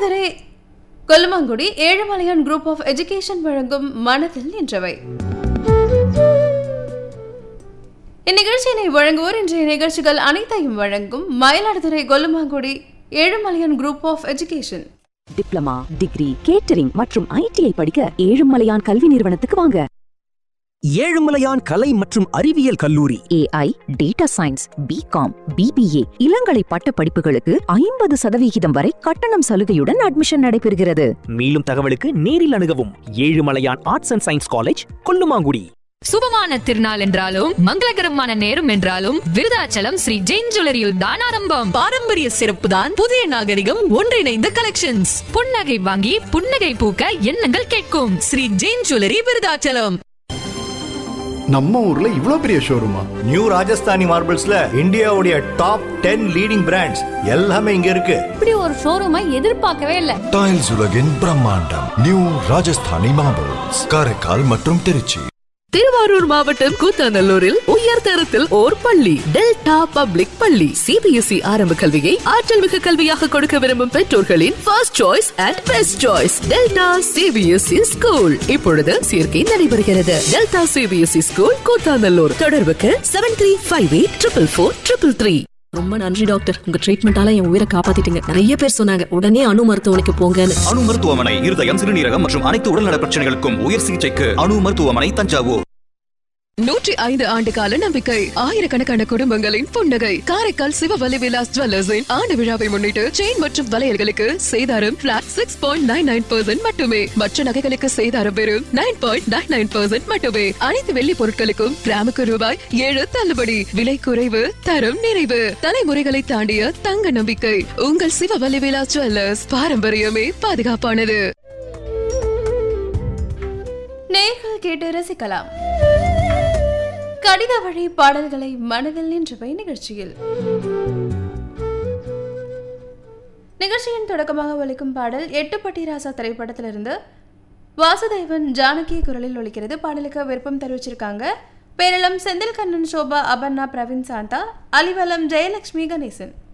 Mayiladuthurai Kollumangudi Ezhumalaiyan group of education வழங்கும் மனதில் நின்றவை இந்நிகழ்ச்சியினை வழங்குவோர் இன்றைய நிகழ்ச்சிகள் அனைத்தையும் வழங்கும் Mayiladuthurai Kollumangudi Ezhumalaiyan group of education diploma degree catering மற்றும் ஐடிஐ படிக்க ஏழுமலையான் கல்வி நிறுவனத்துக்கு வாங்க ஏழுமலையான் கலை மற்றும் அறிவியல் கல்லூரி AI data science BCom BBA இளங்கலை பட்ட படிப்புகளுக்கு ஐம்பது சதவிகிதம் வரை கட்டணம் சலுகையுடன் அட்மிஷன் நடைபெறுகிறது மேலும் தகவலுக்கு நேரில் அணுகவும் Ezhumalaiyan arts and science college Kollumangudi சுபமான திருநாள் என்றாலும் மங்களகரமான நேரம் என்றாலும் விருதாச்சலம் ஸ்ரீ ஜெயின் ஜுவல்லரியில் தான் ஆரம்பம் பாரம்பரிய சிறப்பு தான் புதிய நாகரிகம் ஒன்றிணைந்த கலெக்ஷன்ஸ் புன்னகை வாங்கி புன்னகை பூக்க எண்ணங்கள் கேட்கும் ஸ்ரீ ஜெயின் ஜுவல்லரி விருதாச்சலம் நம்ம ஊர்ல இவ்ளோ பெரிய ஷோரூமா நியூ ராஜஸ்தானி மார்பிள்ஸ்ல இந்தியாவுடைய டாப் டென் லீடிங் பிராண்ட்ஸ் எல்லாமே இங்க இருக்கு இப்படி ஒரு ஷோரூமை எதிர்பார்க்கவே இல்லை டைல்ஸ் உலகின் பிரம்மாண்டம் நியூ ராஜஸ்தானி மார்பிள்ஸ் காரைக்கால் மற்றும் திருச்சி திருவாரூர் மாவட்டம் கூத்தாநல்லூரில் உயர் தரத்தில் ஓர் பள்ளி டெல்டா பப்ளிக் பள்ளி சிபிஎஸ்இ ஆரம்ப கல்வியை ஆற்றல் மிகு கல்வியாக கொடுக்க விரும்பும் பெற்றோர்களின் first choice and best choice Delta CBSE school இப்பொழுது சேர்க்கை நடைபெறுகிறது டெல்டா சிபிஎஸ்இ ஸ்கூல் கூத்தாநல்லூர் தொடர்புக்கு seven three five eight triple four triple three ரொம்ப நன்றி டாக்டர் உங்க ட்ரீட்மெண்டால என் உயிரை காப்பாத்திட்டீங்க நிறைய பேர் சொன்னாங்க உடனே அணு மருத்துவமனைக்கு போங்கன்னு அணு மருத்துவமனை இருதயம் சிறுநீரகம் மற்றும் அனைத்து உடல்நல பிரச்சனைகளுக்கும் உயர் சிகிச்சைக்கு அணு மருத்துவமனை தஞ்சாவூர் நூற்றி ஐந்து ஆண்டு கால நம்பிக்கை ஆயிரக்கணக்கான குடும்பங்களின் புன்னகை காரைக்கால் சிவவலி விலாஸ் ஜுவல்லர்ஸின் ஆண்டு விழாவை முன்னிட்டு செயின் மற்றும் வளையல்களுக்கு சேதாரம் flat six point nine nine percent மட்டுமே மற்ற நகைகளுக்கு சேதாரம் வெறும் nine point nine nine percent மட்டுமே அனைத்து வெள்ளி பொருட்களுக்கும் கிராமுக்கு ரூபாய் ஏழு தள்ளுபடி விலை குறைவு தரம் நிறைவு தலைமுறைகளை தாண்டிய தங்க நம்பிக்கை உங்கள் சிவவலி விலாஸ் ஜுவல்லர்ஸ் பாரம்பரியமே பாதுகாப்பானது நேர்கள் கேட்டு ரசிக்கலாம் கடித வழி பாடல்களை மனதில் நின்றவை நிகழ்ச்சியில் நிகழ்ச்சியின் தொடக்கமாக ஒலிக்கும் பாடல் எட்டுப்பட்டி ராசா திரைப்படத்திலிருந்து வாசுதேவன் ஜானகி குரலில் ஒலிக்கிறது பாடலுக்கு விருப்பம் தெரிவிச்சிருக்காங்க பேரளம் செந்தில் கண்ணன் சோபா அபர்ணா பிரவீன் சாந்தா அலிவலம் ஜெயலட்சுமி கணேசன்